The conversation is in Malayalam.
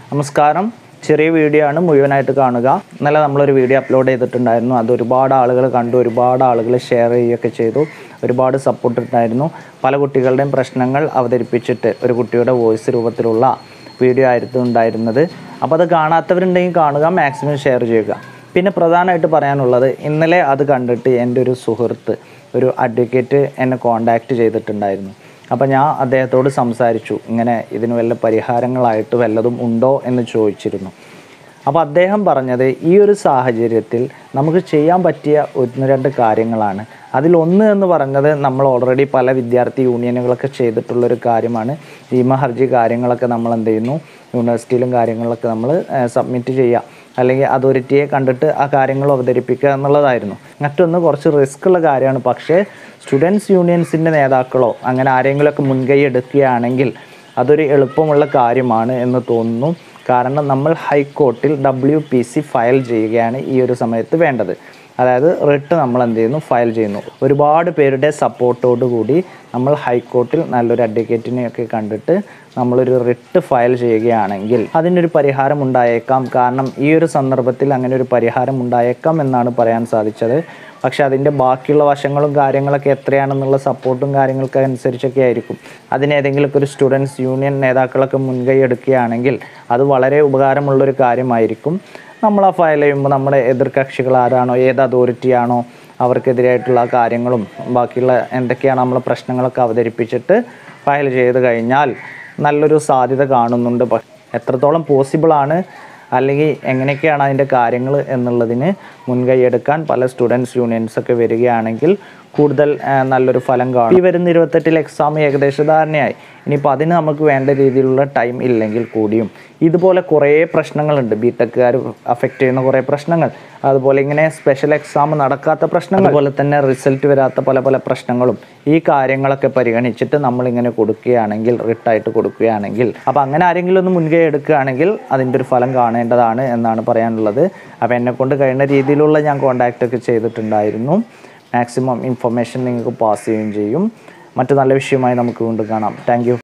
നമസ്കാരം ചെറിയ വീഡിയോ ആണ് മുഴുവനായിട്ട് കാണുക ഇന്നലെ നമ്മളൊരു വീഡിയോ അപ്ലോഡ് ചെയ്തിട്ടുണ്ടായിരുന്നു അത് ഒരുപാട് ആളുകൾ കണ്ടു ഒരുപാട് ആളുകൾ ഷെയർ ചെയ്യുകയൊക്കെ ചെയ്തു ഒരുപാട് സപ്പോർട്ട് ഉണ്ടായിരുന്നു പല കുട്ടികളുടെയും പ്രശ്നങ്ങൾ അവതരിപ്പിച്ചിട്ട് ഒരു കുട്ടിയുടെ വോയിസ് രൂപത്തിലുള്ള വീഡിയോ ആയിരുന്നു ഉണ്ടായിരുന്നത് അപ്പോൾ അത് കാണാത്തവരുണ്ടെങ്കിൽ കാണുക മാക്സിമം ഷെയർ ചെയ്യുക പിന്നെ പ്രധാനമായിട്ട് പറയാനുള്ളത് ഇന്നലെ അത് കണ്ടിട്ട് എൻ്റെ ഒരു സുഹൃത്ത് ഒരു അഡ്വക്കേറ്റ് എന്നെ കോണ്ടാക്റ്റ് ചെയ്തിട്ടുണ്ടായിരുന്നു അപ്പോൾ ഞാൻ അദ്ദേഹത്തോട് സംസാരിച്ചു ഇങ്ങനെ ഇതിന് വല്ല പരിഹാരങ്ങളായിട്ട് വല്ലതും ഉണ്ടോ എന്ന് ചോദിച്ചിരുന്നു അപ്പോൾ അദ്ദേഹം പറഞ്ഞത് ഈ ഒരു സാഹചര്യത്തിൽ നമുക്ക് ചെയ്യാൻ പറ്റിയ ഒന്ന് രണ്ട് കാര്യങ്ങളാണ് അതിലൊന്ന് എന്ന് പറഞ്ഞത് നമ്മൾ ഓൾറെഡി പല വിദ്യാർത്ഥി യൂണിയനുകളൊക്കെ ചെയ്തിട്ടുള്ളൊരു കാര്യമാണ് നിയമ ഹർജി കാര്യങ്ങളൊക്കെ നമ്മൾ എന്ത് ചെയ്യുന്നു യൂണിവേഴ്സിറ്റിയിലും കാര്യങ്ങളിലൊക്കെ നമ്മൾ സബ്മിറ്റ് ചെയ്യുക അല്ലെങ്കിൽ അതോറിറ്റിയെ കണ്ടിട്ട് ആ കാര്യങ്ങൾ അവതരിപ്പിക്കുക എന്നുള്ളതായിരുന്നു മറ്റൊന്ന് കുറച്ച് റിസ്ക് ഉള്ള കാര്യമാണ് പക്ഷേ സ്റ്റുഡൻസ് യൂണിയൻസിൻ്റെ നേതാക്കളോ അങ്ങനെ ആരെങ്കിലുമൊക്കെ മുൻകൈ എടുക്കുകയാണെങ്കിൽ അതൊരു എളുപ്പമുള്ള കാര്യമാണ് എന്ന് തോന്നുന്നു കാരണം നമ്മൾ ഹൈക്കോർട്ടിൽ ഡബ്ല്യു പി സി ഫയൽ ചെയ്യുകയാണ് ഈ ഒരു സമയത്ത് വേണ്ടത് അതായത് റിട്ട് നമ്മൾ എന്ത് ചെയ്യുന്നു ഫയൽ ചെയ്യുന്നു ഒരുപാട് പേരുടെ സപ്പോർട്ടോടു കൂടി നമ്മൾ ഹൈക്കോർട്ടിൽ നല്ലൊരു അഡ്വക്കേറ്റിനെയൊക്കെ കണ്ടിട്ട് നമ്മളൊരു റിട്ട് ഫയൽ ചെയ്യുകയാണെങ്കിൽ അതിനൊരു പരിഹാരം ഉണ്ടായേക്കാം കാരണം ഈ ഒരു സന്ദർഭത്തിൽ അങ്ങനെ ഒരു പരിഹാരം ഉണ്ടായേക്കാം എന്നാണ് പറയാൻ സാധിച്ചത് പക്ഷേ അതിൻ്റെ ബാക്കിയുള്ള വശങ്ങളും കാര്യങ്ങളൊക്കെ എത്രയാണെന്നുള്ള സപ്പോർട്ടും കാര്യങ്ങളൊക്കെ അനുസരിച്ചൊക്കെ ആയിരിക്കും അതിനേതെങ്കിലുമൊക്കെ ഒരു സ്റ്റുഡൻസ് യൂണിയൻ നേതാക്കളൊക്കെ മുൻകൈ എടുക്കുകയാണെങ്കിൽ അത് വളരെ ഉപകാരമുള്ളൊരു കാര്യമായിരിക്കും നമ്മൾ ആ ഫയൽ ചെയ്യുമ്പോൾ നമ്മുടെ എതിർകക്ഷികൾ ആരാണോ ഏത് അതോറിറ്റിയാണോ അവർക്കെതിരായിട്ടുള്ള കാര്യങ്ങളും ബാക്കിയുള്ള എന്തൊക്കെയാണ് നമ്മളെ പ്രശ്നങ്ങളൊക്കെ അവതരിപ്പിച്ചിട്ട് ഫയൽ ചെയ്ത് കഴിഞ്ഞാൽ നല്ലൊരു സാധ്യത കാണുന്നുണ്ട് പ- എത്രത്തോളം പോസിബിളാണ് അല്ലെങ്കിൽ എങ്ങനെയൊക്കെയാണ് അതിൻ്റെ കാര്യങ്ങൾ എന്നുള്ളതിന് മുൻകൈ എടുക്കാൻ പല സ്റ്റുഡൻസ് യൂണിയൻസ് ഒക്കെ വരികയാണെങ്കിൽ കൂടുതൽ ആ, നല്ലൊരു ഫലം കാണും ഈ വരുന്ന ഇരുപത്തെട്ടിൽ എക്സാം ഏകദേശ ധാരണയായി ഇനിയിപ്പോൾ അതിന് നമുക്ക് വേണ്ട രീതിയിലുള്ള ടൈം ഇല്ലെങ്കിൽ കൂടിയും ഇതുപോലെ കുറേ പ്രശ്നങ്ങളുണ്ട് ബി ടെക്കുകാർ അഫക്റ്റ് ചെയ്യുന്ന കുറേ പ്രശ്നങ്ങൾ അതുപോലെ ഇങ്ങനെ സ്പെഷ്യൽ എക്സാം നടക്കാത്ത പ്രശ്നങ്ങൾ അതുപോലെ തന്നെ റിസൾട്ട് വരാത്ത പല പല പ്രശ്നങ്ങളും ഈ കാര്യങ്ങളൊക്കെ പരിഗണിച്ചിട്ട് നമ്മളിങ്ങനെ കൊടുക്കുകയാണെങ്കിൽ റിട്ടായിട്ട് കൊടുക്കുകയാണെങ്കിൽ അപ്പോൾ അങ്ങനെ ആരെങ്കിലും ഒന്ന് മുൻകൈ എടുക്കുകയാണെങ്കിൽ അതിൻ്റെ ഒരു ഫലം കാണേണ്ടതാണ് എന്നാണ് പറയാനുള്ളത് അപ്പോൾ എന്നെക്കൊണ്ട് കഴിയുന്ന രീതിയിലുള്ള ഞാൻ കോൺടാക്റ്റ് ഒക്കെ ചെയ്തിട്ടുണ്ടായിരുന്നു മാക്സിമം ഇൻഫർമേഷൻ നിങ്ങൾക്ക് പാസ് ചെയ്യുകയും ചെയ്യും മറ്റു നല്ല വിഷയമായി നമുക്ക് വീണ്ടും കാണാം താങ്ക്